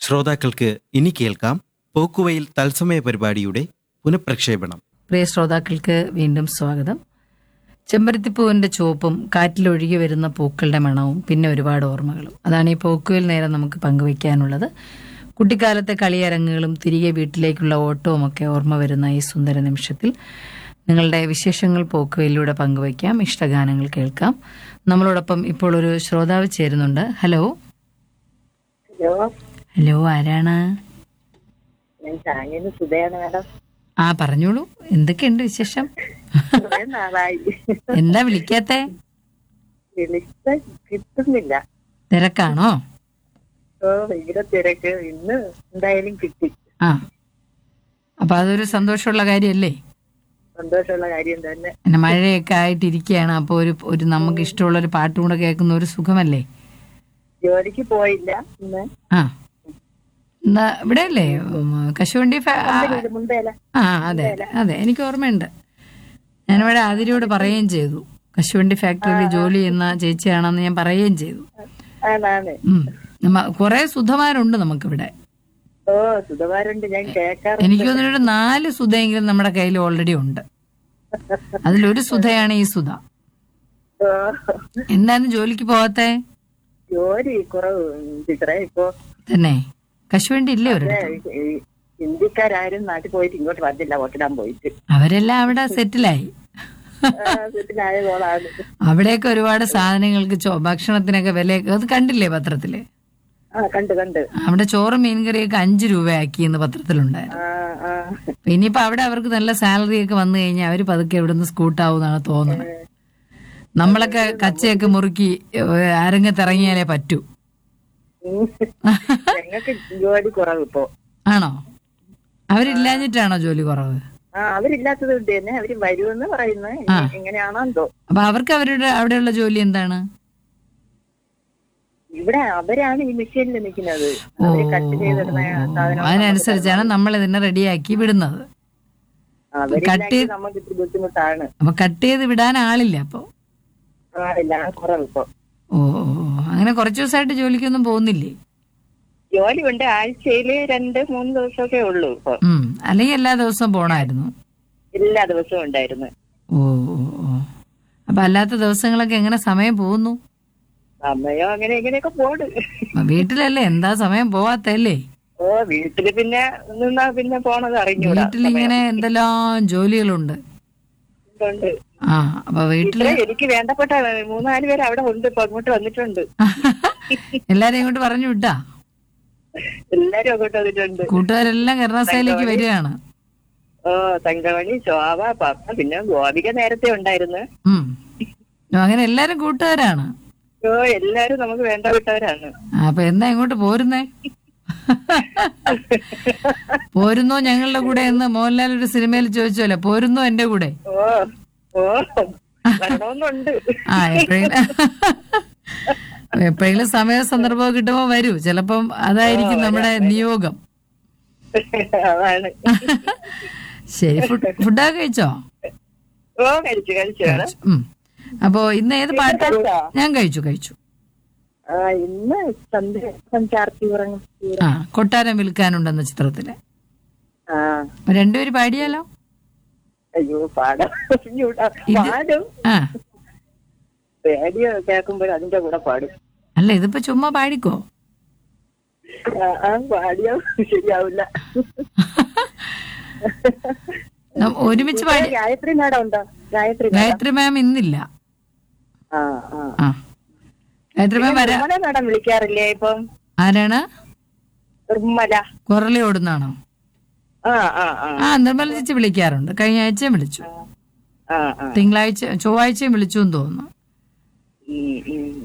ശ്രോതാക്കൾക്ക് ഇനി കേൾക്കാം പോക്കുവയിൽ തത്സമയ പരിപാടിയുടെ പുനഃപ്രക്ഷേപണം പ്രിയ ശ്രോതാക്കൾക്ക് വീണ്ടും സ്വാഗതം ചെമ്പരത്തിപ്പൂവിന്റെ ചുവപ്പും കാറ്റിലൊഴുകി വരുന്ന പൂക്കളുടെ മണവും പിന്നെ ഒരുപാട് ഓർമ്മകളും അതാണ് ഈ പോക്കുവയിൽ നേരം നമുക്ക് പങ്കുവയ്ക്കാനുള്ളത് കുട്ടിക്കാലത്തെ കളിയരങ്ങുകളും തിരികെ വീട്ടിലേക്കുള്ള ഓട്ടവും ഒക്കെ ഓർമ്മ വരുന്ന ഈ സുന്ദര നിമിഷത്തിൽ നിങ്ങളുടെ വിശേഷങ്ങൾ പോക്കുവയിലൂടെ പങ്കുവയ്ക്കാം ഇഷ്ടഗാനങ്ങൾ കേൾക്കാം നമ്മളോടൊപ്പം ഇപ്പോൾ ഒരു ശ്രോതാവ് ചേരുന്നുണ്ട് ഹലോ ഹലോ ഹലോ ആരാണ് ഞാൻ ചാങ്ങിന്ന് സുധയാണ് മാഡം ആ പറഞ്ഞോളൂ എന്തൊക്കെയുണ്ട് വിശേഷം കുറെ നാളായി എന്താ വിളിക്കാത്തേ വിളിച്ച കിട്ടുന്നില്ല തിരക്കാണോ ഓ ഭയങ്കര തിരക്ക് ഇന്ന് എന്തായാലും കിട്ടി ആ അപ്പൊ അതൊരു സന്തോഷമുള്ള കാര്യമല്ലേ സന്തോഷമുള്ള കാര്യം തന്നെ പിന്നെ മഴയൊക്കെ ആയിട്ടിരിക്കുകയാണ് അപ്പോൾ ഒരു ഒരു നമുക്ക് ഇഷ്ടമുള്ള ഒരു പാട്ടും കൂടെ കേൾക്കുന്ന ഒരു സുഖമല്ലേ ജോലിക്ക് പോയില്ല ഇന്ന് ആ എന്നാ ഇവിടെ അല്ലേ ഉം, കശുവണ്ടി ഫാ- ആ, ഇത് മുമ്പേല ആ അതെ അതെ അതെ എനിക്ക് ഓർമ്മയുണ്ട് ഞാനിവിടെ അതിരോട് പറയുകയും ചെയ്തു കശുവണ്ടി ഫാക്ടറിയിൽ ജോലി ചെയ്യുന്ന ചേച്ചിയാണെന്ന് ഞാൻ പറയുകയും ചെയ്തു ആണാണ് ഉം. നമ്മ- കുറെ സുധമാരുണ്ട് നമുക്കിവിടെ ഓ സുധമാരുണ്ട് ഞാൻ കേൾക്കാറുണ്ട് എനിക്ക് തോന്നുന്നു ഒരു നാല് സുധയെങ്കിലും നമ്മുടെ കയ്യിൽ ഓൾറെഡി ഉണ്ട് അതിലൊരു സുധയാണ് ഈ സുധ ഓ, എന്താണ് ജോലിക്ക് പോവാത്തെ ജോലി കുറവ് ടീച്ചറെ ഇപ്പൊ തന്നെ കശുവണ്ടി ഇല്ലേ അവരുടെ ഈ ഹിന്ദിക്കാരും നാട്ടിൽ പോയിട്ട് ഇങ്ങോട്ട് വന്നില്ല വോട്ടിടാൻ പോയിട്ട് അവരെല്ലാം അവിടെ സെറ്റിലായി ആ, വീട്ടിലായ കോളാണ് അവിടെയൊക്കെ ഒരുപാട് സാധനങ്ങൾക്ക് ചോ- ഭക്ഷണത്തിനൊക്കെ വില അത് കണ്ടില്ലേ പത്രത്തില് ആ കണ്ട് കണ്ട് അവിടെ ചോറും മീൻകറിയൊക്കെ അഞ്ചു രൂപയാക്കി എന്ന് പത്രത്തിലുണ്ടായിരുന്നു ആ ആ അപ്പൊ ഇനിയിപ്പോ അവിടെ അവർക്ക് നല്ല സാലറി ഒക്കെ വന്നു കഴിഞ്ഞാൽ അവര് പതുക്കെ ഇവിടുന്ന് സ്കൂട്ടാവും എന്നാണ് തോന്നുന്നത് നമ്മളൊക്കെ കച്ചയൊക്കെ മുറുക്കി ഏഹ്, അരങ്ങത്തിറങ്ങിയാലേ പറ്റൂ ഉം. ഞങ്ങൾക്ക് ജോലി കുറവ് ഇപ്പോ ആണോ അവരില്ലാഞ്ഞിട്ടാണോ ജോലി കുറവ് ആ അവരില്ലാത്തത് കൊണ്ട് തന്നെ അവര് വരുമെന്ന് പറയുന്നത് എങ്ങനെയാണോ എന്തോ അപ്പൊ അവർക്ക് അവരുടെ അവിടെയുള്ള ജോലി എന്താണ് ഇവിടെ അവരാണ് ഈ മെഷീനിൽ നിൽക്കുന്നത് ഓ അവര് കട്ട് ചെയ്തിടുന്ന സാധനം അതിനനുസരിച്ചാണ് നമ്മൾ ഇതിനെ റെഡിയാക്കി വിടുന്നത് അവരില്ലെങ്കിൽ നമുക്ക് ഇത്തിരി ബുദ്ധിമുട്ടാണ് അപ്പൊ കട്ട് ചെയ്ത് വിടാൻ ആളില്ല അപ്പൊ ആളില്ല കുറവ് ഇപ്പൊ ഓ ഓ, ഓ. അങ്ങനെ കുറച്ചു ദിവസമായിട്ട് ജോലിക്കൊന്നും പോകുന്നില്ലേ ജോലി ഉണ്ട് ആഴ്ചയില് രണ്ട് മൂന്ന് ദിവസമൊക്കെ ഉള്ളൂ ഇപ്പൊ ഉം അല്ലെങ്കിൽ എല്ലാ ദിവസവും പോണായിരുന്നു എല്ലാ ദിവസവും ഉണ്ടായിരുന്നു ഓ ഓ ഓ അപ്പൊ അല്ലാത്ത ദിവസങ്ങളൊക്കെ എങ്ങനെ സമയം പോകുന്നു സമയം അങ്ങനെ ഇങ്ങനെയൊക്കെ പോട് വീട്ടിലല്ലേ എന്താ സമയം പോവാത്തല്ലേ ഓ വീട്ടില് പിന്നെ നിന്നാ പിന്നെ പോണത് അറിഞ്ഞൂടാ വീട്ടിലിങ്ങനെ എന്തെല്ലാം ജോലികളുണ്ട് ഉണ്ട്. ആ അപ്പൊ വീട്ടില് ഇത്രേ എനിക്ക് വേണ്ടപ്പെട്ട മൂന്നാല് പേര് അവിടെ ഉണ്ട് ഇപ്പൊ അങ്ങോട്ട് വന്നിട്ടുണ്ട് എല്ലാരെയും ഇങ്ങോട്ട് പറഞ്ഞു വിട്ടാ എല്ലാരും അങ്ങോട്ട് വന്നിട്ടുണ്ട് കൂട്ടുകാരെല്ലാം കരുണാസയിലേക്ക് വരികയാണ് ഓ തങ്കമണി ശോഭ പപ്പ പിന്നെ ഗോപിക നേരത്തെ ഉണ്ടായിരുന്നു ഉം അങ്ങനെ എല്ലാരും കൂട്ടുകാരാണ് ഓ എല്ലാരും നമുക്ക് വേണ്ടപ്പെട്ടവരാണ് ആ, അപ്പൊ എന്നാ ഇങ്ങോട്ട് പോരുന്നേ പോരുന്നോ ഞങ്ങളുടെ കൂടെ എന്ന് മോഹൻലാൽ ഒരു സിനിമയിൽ ചോദിച്ചോല്ലേ പോരുന്നോ എന്റെ കൂടെ ഓ ഓ വരണമെന്നുണ്ട് ആ എപ്പോഴെങ്കിലും എപ്പോഴെങ്കിലും സമയ സന്ദർഭം കിട്ടുമ്പോ വരൂ ചിലപ്പം അതായിരിക്കും നമ്മുടെ നിയോഗം അതാണ് ശരി ഫുഡ് ഫുഡൊക്കെ കഴിച്ചോ ഓ കഴിച്ചു കഴിച്ചു വേണം ഉം അപ്പോ ഇന്ന് ഏത് പാട്ട് കഴിച്ചോ? ഞാൻ കഴിച്ചു കഴിച്ചു ആ ഇന്ന് സന്ധ്യ ചാർത്തി ഉറങ്ങും ആ കൊട്ടാരം വിൽക്കാനുണ്ടെന്ന ചിത്രത്തില് ആ അപ്പൊ രണ്ടുപേര് പാടിയാലോ അയ്യോ പാടാം അറിഞ്ഞൂടാ. പാടും ആ റേഡിയോ കേൾക്കുമ്പോൾ അതിന്റെ കൂടെ പാടും അല്ല ഇതിപ്പോ ചുമ്മാ പാടിക്കോ ആ, ആ പാടിയോ ശരിയാവില്ല നം- ഒരുമിച്ച് പാടി ഗായത്രി മാഡം ഉണ്ടോ ഗായത്രി മാഡം ഗായത്രി മാം ഇന്നില്ല ആ ആ ആ ഗായത്രി മാം വരാ നിർമ്മല മാഡം വിളിക്കാറില്ലേ ഇപ്പം ആരാണ് നിർമ്മല കുറളി ഓടുന്നാണോ ആ ആ ആ ആ നിർമ്മല ചേച്ചി വിളിക്കാറുണ്ട് കഴിഞ്ഞ ആഴ്ചയും വിളിച്ചു ആ ആ തിങ്കളാഴ്ച ചൊവ്വാഴ്ചയും വിളിച്ചു എന്ന് തോന്നുന്നു ഉം, ഉം,